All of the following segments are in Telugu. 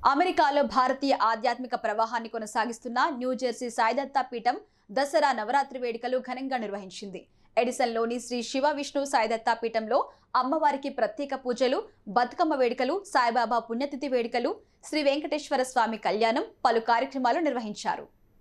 అమెరికాలో భారతీయ ఆధ్యాత్మిక ప్రవాహాన్ని కొనసాగిస్తున్న న్యూజెర్సీ సాయిదత్తా పీఠం దసరా నవరాత్రి వేడుకలు ఘనంగా నిర్వహించింది ఎడిసన్లోని శ్రీ శివ విష్ణు సాయిదత్తా పీఠంలో అమ్మవారికి ప్రత్యేక పూజలు బతుకమ్మ వేడుకలు సాయిబాబా పుణ్యతిథి వేడుకలు శ్రీ వెంకటేశ్వర స్వామి కళ్యాణం పలు కార్యక్రమాలు నిర్వహించారు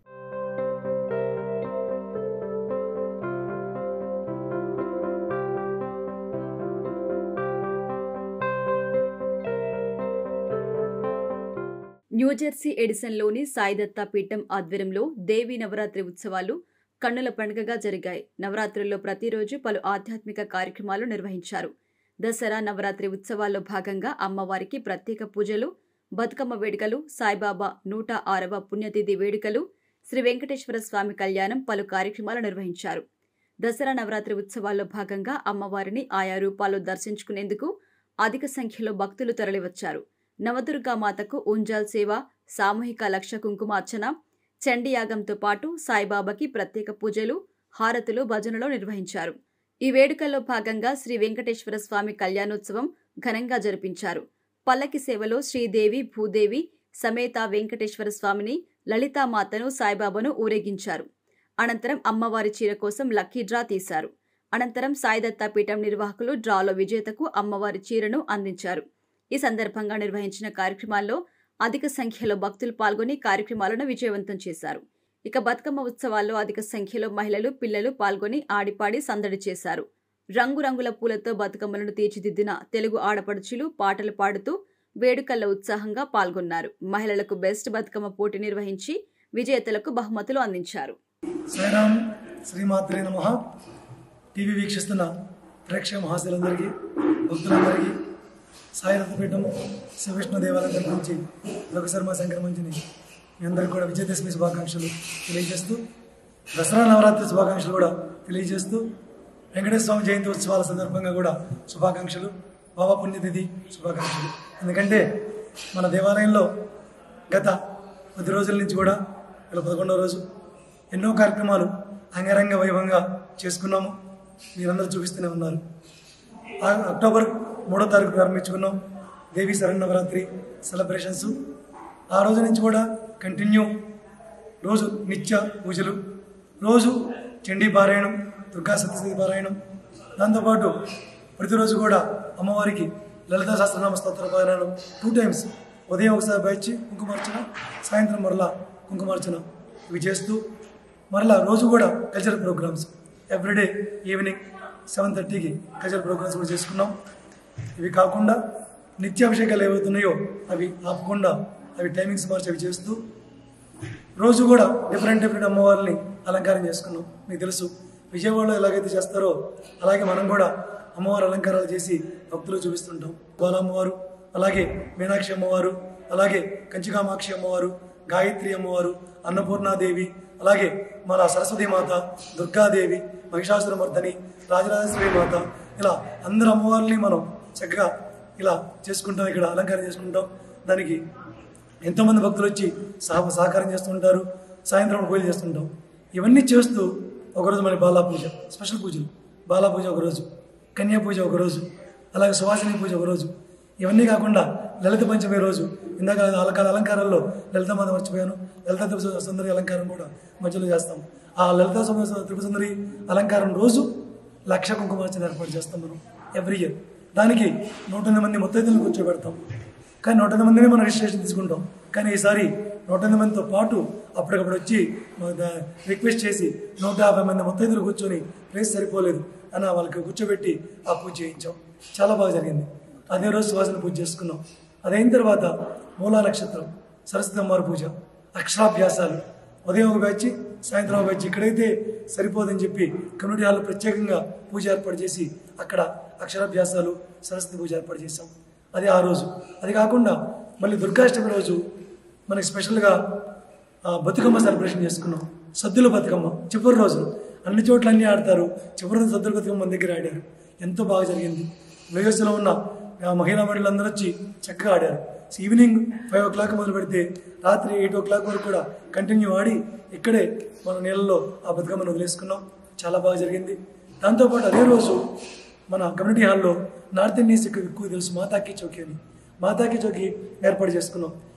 న్యూజెర్సీ ఎడిసన్లోని సాయిదత్తా పీఠం ఆధ్వర్యంలో దేవి నవరాత్రి ఉత్సవాలు కన్నుల పండుగగా జరిగాయి నవరాత్రుల్లో ప్రతిరోజు పలు ఆధ్యాత్మిక కార్యక్రమాలు నిర్వహించారు దసరా నవరాత్రి ఉత్సవాల్లో భాగంగా అమ్మవారికి ప్రత్యేక పూజలు బతుకమ్మ వేడుకలు సాయిబాబా నూట ఆరవ పుణ్యతిథి వేడుకలు శ్రీ వెంకటేశ్వర స్వామి కళ్యాణం పలు కార్యక్రమాలు నిర్వహించారు దసరా నవరాత్రి ఉత్సవాల్లో భాగంగా అమ్మవారిని ఆయా రూపాల్లో దర్శించుకునేందుకు అధిక సంఖ్యలో భక్తులు తరలివచ్చారు నవదుర్గా మాతకు ఉంజాల్ సేవ సామూహిక లక్ష కుంకుమార్చన చండీయాగంతో పాటు సాయిబాబాకి ప్రత్యేక పూజలు హారతులు భజనలు నిర్వహించారు ఈ వేడుకల్లో భాగంగా శ్రీ వెంకటేశ్వర స్వామి కళ్యాణోత్సవం ఘనంగా జరిపించారు పల్లకి సేవలో శ్రీదేవి భూదేవి సమేత వెంకటేశ్వర స్వామిని లలితామాతను సాయిబాబాను ఊరేగించారు అనంతరం అమ్మవారి చీర కోసం లక్కీ డ్రా తీశారు అనంతరం సాయిదత్తా పీఠం నిర్వాహకులు డ్రాలో విజేతకు అమ్మవారి చీరను అందించారు ఈ సందర్భంగా నిర్వహించిన కార్యక్రమాల్లో అధిక సంఖ్యలో భక్తులు పాల్గొని కార్యక్రమాలను విజయవంతం చేశారు ఇక బతుకమ్మ ఉత్సవాల్లో అధిక సంఖ్యలో మహిళలు పిల్లలు పాల్గొని ఆడిపాడి సందడి చేశారు రంగురంగుల పూలతో బతుకమ్మలను తీర్చిదిద్దిన తెలుగు ఆడపడుచులు పాటలు పాడుతూ వేడుకల్లో ఉత్సాహంగా పాల్గొన్నారు మహిళలకు బెస్ట్ బతుకమ్మ పోటీ నిర్వహించి విజేతలకు బహుమతులు అందించారు సాయిరామ్ శ్రీమాత్రే నమ టీవీ వీక్షిస్తున్న ప్రేక్షక మహాశులందరికీ భక్తులందరికీ సాయిరథపీఠం శ్రీవిష్ణు దేవాలయం తరపు నుంచి ఒకసారి మా సంక్రమించిన మీ అందరికీ కూడా విజయదశమి శుభాకాంక్షలు తెలియజేస్తూ దసరా నవరాత్రి శుభాకాంక్షలు కూడా తెలియజేస్తూ వెంకటేశ్వర స్వామి జయంతి ఉత్సవాల సందర్భంగా కూడా శుభాకాంక్షలు బాబా పుణ్యతిథి శుభాకాంక్షలు ఎందుకంటే మన దేవాలయంలో గత కొద్ది రోజుల నుంచి కూడా ఇలా పదకొండవ రోజు ఎన్నో కార్యక్రమాలు అంగరంగ వైభవంగా చేసుకున్నాము మీరందరూ చూపిస్తూనే ఉన్నారు ఆ అక్టోబర్ మూడో తారీఖు ప్రారంభించుకున్నాం దేవి శరణవరాత్రి సెలబ్రేషన్స్ ఆ రోజు నుంచి కూడా కంటిన్యూ రోజు నిత్య పూజలు రోజు చండీ పారాయణం దుర్గా సత్యశక్తి పారాయణం దాంతోపాటు ప్రతిరోజు కూడా అమ్మవారికి లలిత సహస్రనామ స్తోత్ర పారాయణం టూ టైమ్స్ ఉదయం ఒకసారి బయచి కుంకుమార్చన సాయంత్రం మరలా కుంకుమార్చన ఇవి చేస్తూ మరలా రోజు కూడా cultural programmes everyday evening seven థర్టీకి కల్చరల్ ప్రోగ్రామ్స్ కూడా చేసుకున్నాం ఇవి కాకుండా నిత్యాభిషేకాలు ఏవైతున్నాయో అవి ఆపకుండా అవి టైమింగ్స్ మార్చి అవి చేస్తూ రోజు కూడా డిఫరెంట్ డిఫరెంట్ అమ్మవారిని అలంకారం చేసుకున్నాం మీకు తెలుసు విజయవాడలో ఎలాగైతే చేస్తారో అలాగే మనం కూడా అమ్మవారి అలంకారాలు చేసి భక్తులు చూపిస్తుంటాం గోలమ్మవారు అలాగే మీనాక్షి అమ్మవారు అలాగే కంచికామాక్షి అమ్మవారు గాయత్రి అమ్మవారు అన్నపూర్ణాదేవి అలాగే మన సరస్వతి మాత దుర్గాదేవి మహిషాసురమర్దని రాజరాజేశ్వరి మాత ఇలా అందరు అమ్మవారిని మనం చక్కగా ఇలా చేసుకుంటాం ఇక్కడ అలంకారం చేసుకుంటాం దానికి ఎంతోమంది భక్తులు వచ్చి సహ సహకారం చేస్తుంటారు సాయంత్రం పూజలు చేస్తుంటాం ఇవన్నీ చేస్తూ ఒకరోజు మన బాలా పూజ స్పెషల్ పూజలు బాలా పూజ ఒకరోజు కన్యా పూజ ఒకరోజు అలాగే సువాసిని పూజ ఒకరోజు ఇవన్నీ కాకుండా లలిత పంచమి రోజు ఇందాక అలంకార అలంకారాల్లో లలిత మాత మర్చిపోయాను లలిత త్రిపుర సుందరి అలంకారం కూడా మధ్యలో చేస్తాం ఆ లలిత త్రిపుర సుందరి అలంకారం రోజు లక్ష కుంకుమార్చన ఏర్పాటు చేస్తాం మనం ఎవ్రీ ఇయర్ దానికి నూట ఎనిమిది మంది ముత్తైదులను కూర్చోబెడతాం కానీ నూట ఎనిమిది మందిని మనం రిజిస్ట్రేషన్ తీసుకుంటాం కానీ ఈసారి నూట ఎనిమిది మందితో పాటు అప్పటికప్పుడు వచ్చి మా ద- రిక్వెస్ట్ చేసి నూట యాభై మంది ముత్తైదులు కూర్చొని ప్లేస్ సరిపోలేదు అని వాళ్ళకి కూర్చోబెట్టి ఆ పూజ చేయించాం చాలా బాగా జరిగింది అదే రోజు సువాసన పూజ చేసుకున్నాం అదైన తర్వాత మూలా నక్షత్రం సరస్వతి అమ్మవారి పూజ అక్షరాభ్యాసాలు ఉదయం ఒక బ్యాచ్ సాయంత్రం ఒక బ్యాచ్ ఇక్కడైతే సరిపోదని చెప్పి కమ్యూనిటీ హాల్లో ప్రత్యేకంగా పూజ ఏర్పాటు చేసి అక్కడ అక్షరాభ్యాసాలు సరస్వతి పూజ ఏర్పాటు చేసాం అది ఆ రోజు అది కాకుండా మళ్ళీ దుర్గాష్టమి రోజు మనకి స్పెషల్గా ఆ, బతుకమ్మ సెలబ్రేషన్ చేసుకున్నాం సద్దుల బతుకమ్మ చివరి రోజు అన్ని చోట్ల అన్నీ ఆడతారు చివరి రోజు సద్దుల బతుకమ్మ మన దగ్గర ఆడారు ఎంతో బాగా జరిగింది యుఎస్లో ఉన్న ఆ, మహిళా మండలందరూ వచ్చి చక్కగా ఆడారు so evening five o'clock మొదలు పెడితే రాత్రి ఎయిట్ ఓ క్లాక్ వరకు కూడా కంటిన్యూ ఆడి ఇక్కడే మన నీళ్ళలో ఆ బతుకమ్మను వదిలేసుకున్నాం చాలా బాగా జరిగింది దాంతోపాటు అదే రోజు మన కమ్యూనిటీ హాల్లో నార్త్ ఇండియన్స్ ఎక్కువ ఎక్కువ తెలుసు మాతాకి చౌకి అని మాతాకి చౌకి ఏర్పాటు చేసుకున్నాం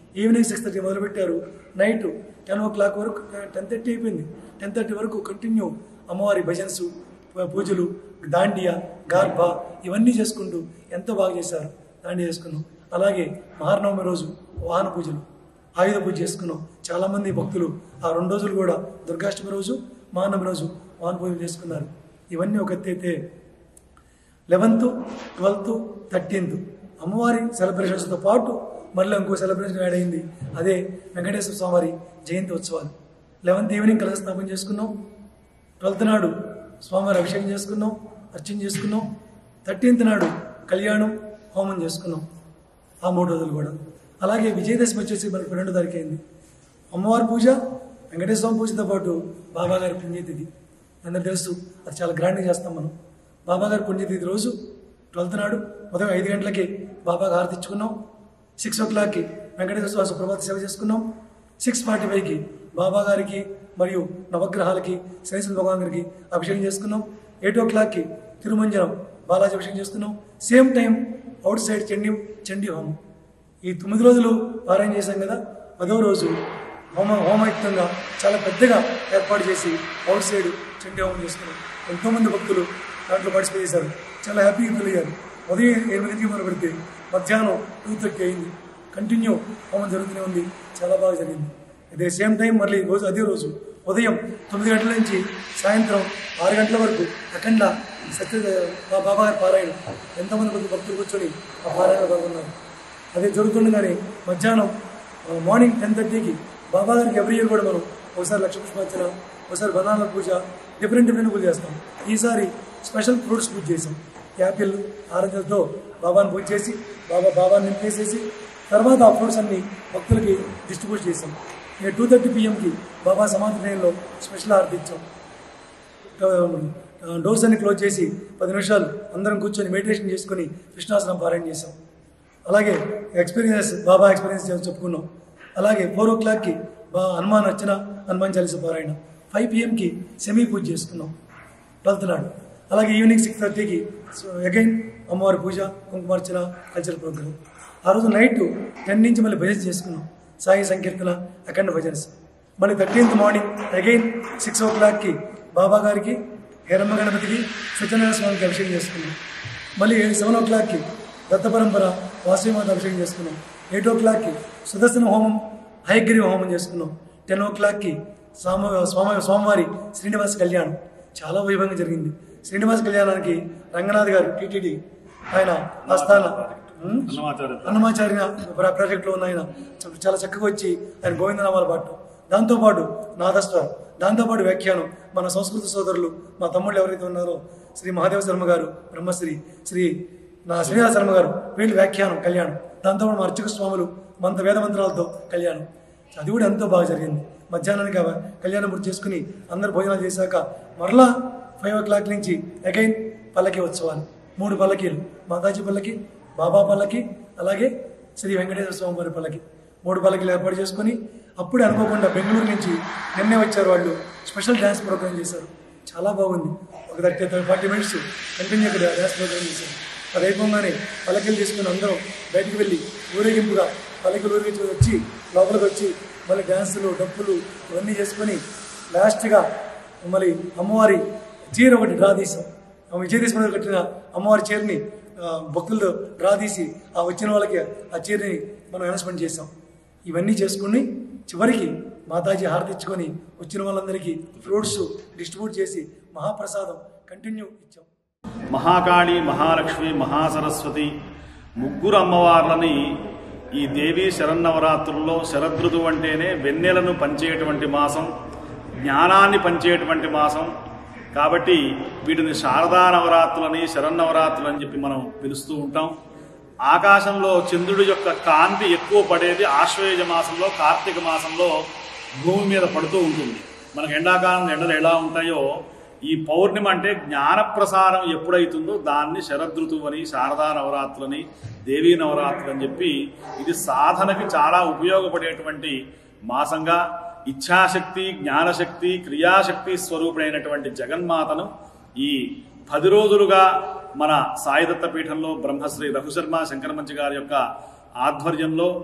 ఈవినింగ్ సిక్స్ థర్టీ మొదలుపెట్టారు నైట్ టెన్ ఓ క్లాక్ వరకు టెన్ థర్టీ అయిపోయింది టెన్ థర్టీ వరకు కంటిన్యూ అమ్మవారి భజన్స్ పూజలు దాండియా గార్భ ఇవన్నీ చేసుకుంటూ ఎంతో బాగా చేశారు దాండియా చేసుకున్నాం అలాగే మహానవమి రోజు వాహన పూజలు ఆయుధ పూజ చేసుకున్నాం చాలామంది భక్తులు ఆ రెండు రోజులు కూడా దుర్గాష్టమి రోజు మహానవమి రోజు వాహన పూజలు చేసుకున్నారు ఇవన్నీ ఒక ఎత్తు అయితే లెవెన్త్ ట్వెల్త్ థర్టీన్త్ అమ్మవారి సెలబ్రేషన్స్తో పాటు మళ్ళీ ఇంకో సెలబ్రేషన్ యాడ్ అయింది అదే వెంకటేశ్వర స్వామివారి జయంతి ఉత్సవాలు లెవెన్త్ ఈవినింగ్ కలశ స్థాపన చేసుకున్నాం ట్వెల్త్ నాడు స్వామివారి అభిషేకం చేసుకున్నాం అర్చన చేసుకున్నాం థర్టీన్త్ నాడు కళ్యాణం హోమం చేసుకున్నాం ఆ మూడు రోజులు కూడా అలాగే విజయదశమి వచ్చేసి మనకు రెండు తారీఖు అయింది అమ్మవారి పూజ వెంకటేశ్వర స్వామి పూజతో పాటు బాబా గారి పుణ్యతిథి అందరికి తెలుసు అది చాలా గ్రాండ్గా చేస్తాం మనం బాబా గారి పుణ్యతిథి రోజు ట్వెల్త్ నాడు ఉదయం ఐదు గంటలకి బాబాకి హారతి ఇచ్చుకున్నాం సిక్స్ ఓ క్లాక్కి వెంకటేశ్వర స్వామి సుప్రభాత సేవ చేసుకున్నాం సిక్స్ ఫార్టీ ఫైవ్కి బాబా గారికి మరియు నవగ్రహాలకి శ్రీశ్వర భగవాన్ గారికి అభిషేకం చేసుకున్నాం ఎయిట్ ఓ క్లాక్కి తిరుమంజనం బాలాజీ అభిషేకం చేసుకున్నాం same time outside Chandi Chandi హోమం ఈ తొమ్మిది రోజులు పారాయణ చేశాం కదా పదో రోజు హోమ హోమయుక్తంగా చాలా పెద్దగా ఏర్పాటు చేసి అవుట్ సైడ్ చండీ హోమం చేసుకున్నాం ఎంతోమంది భక్తులు దాంట్లో పార్టిసిపేట్ చేశారు చాలా హ్యాపీగా ఫీల్ అయ్యారు ఉదయం ఎనిమిదింటికి మొదలు పెడితే మధ్యాహ్నం టూ థర్టీ అయింది కంటిన్యూ హోమం జరుగుతూనే ఉంది చాలా బాగా జరిగింది అదే సేమ్ టైం మళ్ళీ రోజు అదే రోజు ఉదయం తొమ్మిది గంటల నుంచి సాయంత్రం ఆరు గంటల వరకు అఖండ సత్య మా బాబా గారి పారాయణ ఎంతమంది మంది భక్తులు కూర్చొని ఆ పారాయణ పాల్గొన్నారు అదే జరుగుతుండగానే మధ్యాహ్నం ఆ, మార్నింగ్ టెన్ థర్టీకి బాబా గారికి ఎవ్రీ ఇయర్ కూడా మనం ఒకసారి లక్ష పుష్పార్చన ఒకసారి బనానా పూజ డిఫరెంట్ డిఫరెంట్ పూజ చేస్తాం ఈసారి స్పెషల్ ఫ్రూట్స్ పూజ చేసాం యాపిల్ ఆరెంజ్లతో బాబాని పూజ చేసి బాబా బాబాని నింపేసేసి తర్వాత ఆ ఫ్రూట్స్ అన్ని భక్తులకి డిస్ట్రిబ్యూట్ చేసాం ఇక టూ థర్టీ పిఎంకి బాబా సమాధి ట్రైన్లో స్పెషల్ హారతి ఇచ్చాం డోర్స్ అన్ని క్లోజ్ చేసి పది నిమిషాలు అందరం కూర్చొని మెడిటేషన్ చేసుకొని కృష్ణాసనం పారాయణ చేసాం అలాగే ఎక్స్పీరియన్స్ బాబా ఎక్స్పీరియన్స్ చేసి చెప్పుకున్నాం అలాగే ఫోర్ ఓ క్లాక్కి బా హనుమాన్ వచ్చిన హనుమాన్ చాలీస పారాయణ ఫైవ్ పిఎంకి సెమీ పూజ చేసుకున్నాం ట్వెల్త్ నాడు అలాగే ఈవినింగ్ సిక్స్ థర్టీకి అగైన్ అమ్మవారి పూజ కుంకుమార్చన కల్చరల్ ప్రోగ్రామ్ ఆ రోజు నైట్ టెన్ నుంచి మళ్ళీ భజన చేసుకున్నాం సాయి సంకీర్తన అఖండ భజన్స్ మళ్ళీ థర్టీన్త్ మార్నింగ్ అగైన్ సిక్స్ ఓ క్లాక్కి బాబా గారికి హేరమ్మ గణపతికి సత్యనారాయణ స్వామికి అభిషేకం చేసుకున్నాం మళ్ళీ సెవెన్ ఓ క్లాక్కి దత్త పరంపర వాసవిమాత అభిషేకం చేసుకున్నాం ఎయిట్ ఓ క్లాక్కి సుదర్శన హోమం హయగ్రీవ హోమం చేసుకున్నాం టెన్ ఓ క్లాక్కి స్వామి స్వామి స్వామివారి శ్రీనివాస కళ్యాణం చాలా వైభవంగా జరిగింది శ్రీనివాస కళ్యాణానికి రంగనాథ్ గారు టీటీడీ ఆయన ఆస్థాన ఉమ్, అన్నమాచార్య అన్నమాచార్య ప్రా- ప్రాజెక్టులో ఉన్న ఆయన చ- చాలా చక్కగా వచ్చి ఆయన గోవిందనామాలు పాడటం దాంతోపాటు నాదస్వరం దాంతోపాటు వ్యాఖ్యానం మన సంస్కృత సోదరులు మా తమ్ముళ్ళు ఎవరైతే ఉన్నారో శ్రీ మహాదేవ శర్మ గారు బ్రహ్మశ్రీ శ్రీ నా శ్రీనివాస శర్మ గారు వీళ్ళు వ్యాఖ్యానం కళ్యాణం దాంతోపాటు మా అర్చక స్వాములు మంత వేద మంత్రాలతో కళ్యాణం అది కూడా ఎంతో బాగా జరిగింది మధ్యాహ్నానికి ఆ కళ్యాణం పూర్తి చేసుకుని అందరు భోజనాలు చేశాక మరలా ఫైవ్ ఓ క్లాక్ నుంచి అగైన్ పల్లకి ఉత్సవాలు మూడు పల్లకీలు మాతాజీ పల్లకి బాబా పల్లకి అలాగే శ్రీ వెంకటేశ్వర స్వామి వారి పల్లకి మూడు పల్లకీలు ఏర్పాటు చేసుకొని అప్పుడే అనుకోకుండా బెంగళూరు నుంచి నిన్నే వచ్చారు వాళ్ళు స్పెషల్ డ్యాన్స్ ప్రోగ్రామ్ చేశారు చాలా బాగుంది ఒక థర్టీ ఫార్టీ మినిట్స్ కంటిన్యూ ఇక్కడ డ్యాన్స్ ప్రోగ్రామ్ చేశారు అది అయిపోగానే పల్లకీలు తీసుకుని అందరం బయటికి వెళ్ళి ఊరేగింపుగా పల్లకీలు ఊరేగించి వచ్చి లోపలికి వచ్చి మళ్ళీ డ్యాన్సులు డప్పులు ఇవన్నీ చేసుకొని లాస్ట్గా మళ్ళీ అమ్మవారి చీర ఒకటి డ్రా తీసాం ఆ విజయదశమి కట్టిన అమ్మవారి చీరని ఆ, భక్తులతో డ్రా తీసి ఆ వచ్చిన వాళ్ళకి ఆ చీరని మనం అనౌన్స్మెంట్ చేసాం ఇవన్నీ చేసుకుని చివరికి మాతాజీ హారతి ఇచ్చుకొని వచ్చిన వాళ్ళందరికీ ఫ్రూట్స్ డిస్ట్రిబ్యూట్ చేసి మహాప్రసాదం కంటిన్యూ ఇచ్చాం మహాకాళి మహాలక్ష్మి మహాసరస్వతి ముగ్గురు అమ్మవార్లని ఈ దేవీ శరన్నవరాత్రుల్లో శరదృతువు అంటేనే వెన్నెలను పంచేటువంటి మాసం జ్ఞానాన్ని పంచేటువంటి మాసం కాబట్టి వీటిని శారదా నవరాత్రులని శరన్నవరాత్రులు అని చెప్పి మనం పిలుస్తూ ఉంటాం ఆకాశంలో చంద్రుడి యొక్క కాంతి ఎక్కువ పడేది ఆశ్వయుజ మాసంలో కార్తీక మాసంలో భూమి మీద పడుతూ ఉంటుంది మనకు ఎండాకాలం ఎండలు ఎలా ఉంటాయో ఈ పౌర్ణిమ అంటే జ్ఞాన ప్రసారం ఎప్పుడైతుందో దాన్ని శరదృతువు అని శారదా నవరాత్రులని దేవీ నవరాత్రులు అని చెప్పి ఇది సాధనకి చాలా ఉపయోగపడేటువంటి మాసంగా ఇచ్ఛాశక్తి జ్ఞానశక్తి క్రియాశక్తి స్వరూపుడైనటువంటి జగన్మాతను ఈ పది రోజులుగా మన సాయిదత్త పీఠంలో బ్రహ్మశ్రీ రఘుశర్మ శంకరమంచి గారి యొక్క ఆధ్వర్యంలో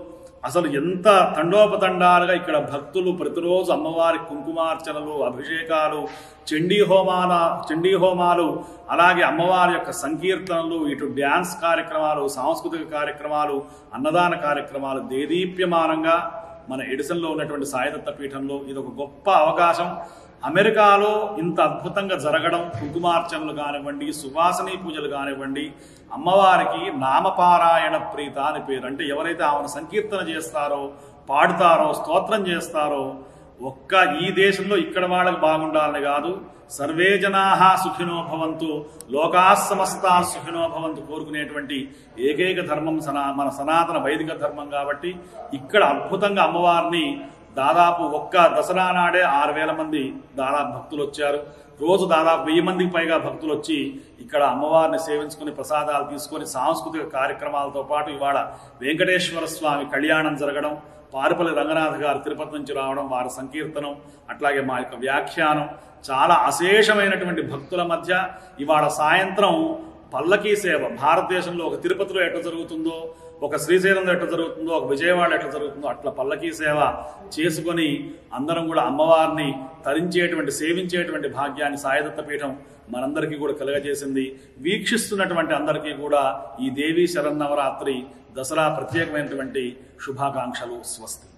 అసలు ఎంత తండోపతండాలుగా ఇక్కడ భక్తులు ప్రతిరోజు అమ్మవారి కుంకుమార్చనలు అభిషేకాలు చండీ హోమాల చండీ హోమాలు అలాగే అమ్మవారి యొక్క సంకీర్తనలు ఇటు డ్యాన్స్ కార్యక్రమాలు సాంస్కృతిక కార్యక్రమాలు అన్నదాన కార్యక్రమాలు దేదీప్యమానంగా మన ఎడిసన్లో ఉన్నటువంటి సాయిదత్త పీఠంలో ఇది ఒక గొప్ప అవకాశం అమెరికాలో ఇంత అద్భుతంగా జరగడం కుంకుమార్చనలు కానివ్వండి సువాసనీ పూజలు కానివ్వండి అమ్మవారికి నామపారాయణ ప్రీత అని పేరు అంటే ఎవరైతే ఆమెను సంకీర్తన చేస్తారో పాడుతారో స్తోత్రం చేస్తారో ఒక్క ఈ దేశంలో ఇక్కడ వాళ్ళకి బాగుండాలని కాదు సర్వే జనా సుఖినో భవంతు లోకా సమస్తా సుఖినో భవంతు కోరుకునేటువంటి ఏకైక ధర్మం సనా మన సనాతన వైదిక ధర్మం కాబట్టి ఇక్కడ అద్భుతంగా అమ్మవారిని దాదాపు ఒక్క దసరా నాడే ఆరు వేల మంది దాదాపు భక్తులు వచ్చారు రోజు దాదాపు వెయ్యి మందికి పైగా భక్తులు వచ్చి ఇక్కడ అమ్మవారిని సేవించుకుని ప్రసాదాలు తీసుకొని సాంస్కృతిక కార్యక్రమాలతో పాటు ఇవాళ వెంకటేశ్వర స్వామి కళ్యాణం జరగడం పారుపల్లి రంగనాథ్ గారు తిరుపతి నుంచి రావడం వారి సంకీర్తనం అట్లాగే మా యొక్క వ్యాఖ్యానం చాలా అశేషమైనటువంటి భక్తుల మధ్య ఇవాళ సాయంత్రం పల్లకీ సేవ భారతదేశంలో ఒక తిరుపతిలో ఎట్లా జరుగుతుందో ఒక శ్రీశైలంలో ఎట్లా జరుగుతుందో ఒక విజయవాడ ఎట్లా జరుగుతుందో అట్లా పల్లకీ సేవ చేసుకొని అందరం కూడా అమ్మవారిని తరించేటువంటి సేవించేటువంటి భాగ్యాన్ని సాయదత్త పీఠం మనందరికీ కూడా కలుగజేసింది వీక్షిస్తున్నటువంటి అందరికీ కూడా ఈ దేవీ శరన్నవరాత్రి దసరా ప్రత్యేకమైనటువంటి శుభాకాంక్షలు స్వస్తి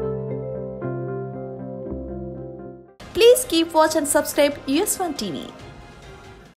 Please keep watch and subscribe US1 TV.